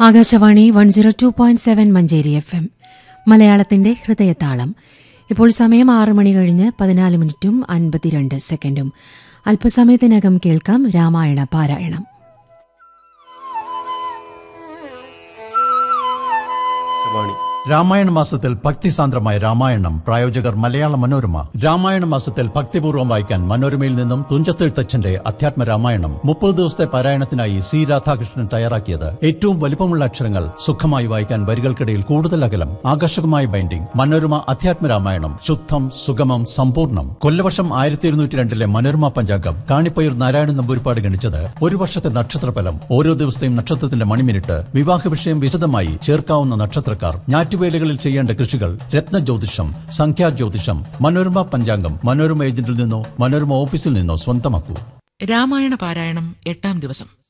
Akashvani one zero two point seven Manjeri F M മലയാളത്തിന്റെ ഹൃദയതാളം ഇപ്പോൾ സമയം ആറ് മണി കഴിഞ്ഞ് പതിനാല് മിനിറ്റും അൻപത്തിരണ്ട് സെക്കൻഡും അല്പസമയത്തിനകം കേൾക്കാം രാമായണ പാരായണം വാണി രാമായണ മാസത്തിൽ ഭക്തിസാന്ദ്രമായ രാമായണം പ്രായോജകർ മലയാള മനോരമ രാമായണ മാസത്തിൽ ഭക്തിപൂർവ്വം വായിക്കാൻ മനോരമയിൽ നിന്നും തുഞ്ചത്തെഴുത്തച്ഛന്റെ അധ്യാത്മ രാമായണം മുപ്പത് ദിവസത്തെ പാരായണത്തിനായി സി രാധാകൃഷ്ണൻ തയ്യാറാക്കിയത് ഏറ്റവും വലിപ്പമുള്ള അക്ഷരങ്ങൾ സുഖമായി വായിക്കാൻ വരികൾക്കിടയിൽ കൂടുതൽ അകലം ആകർഷകമായ ബൈൻഡിംഗ് മനോരമ അധ്യാത്മ രാമായണം ശുദ്ധം സുഗമം സമ്പൂർണ്ണം കൊല്ലവർഷം ആയിരത്തി ഇരുന്നൂറ്റി രണ്ടിലെ മനോരമ പഞ്ചാംഗം കാണിപ്പയ്യൂർ നാരായണൻ നമ്പൂരിപ്പാട് ഗണിച്ചത് ഒരു വർഷത്തെ നക്ഷത്രഫലം ഓരോ ദിവസത്തെയും നക്ഷത്രത്തിന്റെ മണിമിനിറ്റ് വിവാഹ വിഷയം വിശദമായി ചേർക്കാവുന്ന നക്ഷത്രക്കാർ ഞാറ്റുവേലകളിൽ ചെയ്യേണ്ട കൃഷികൾ രത്നജ്യോതിഷം സംഖ്യാജ്യോതിഷം മനോരമ പഞ്ചാംഗം മനോരമ ഏജന്റിൽ നിന്നോ മനോരമ ഓഫീസിൽ നിന്നോ സ്വന്തമാക്കൂ രാമായണ പാരായണം എട്ടാം ദിവസം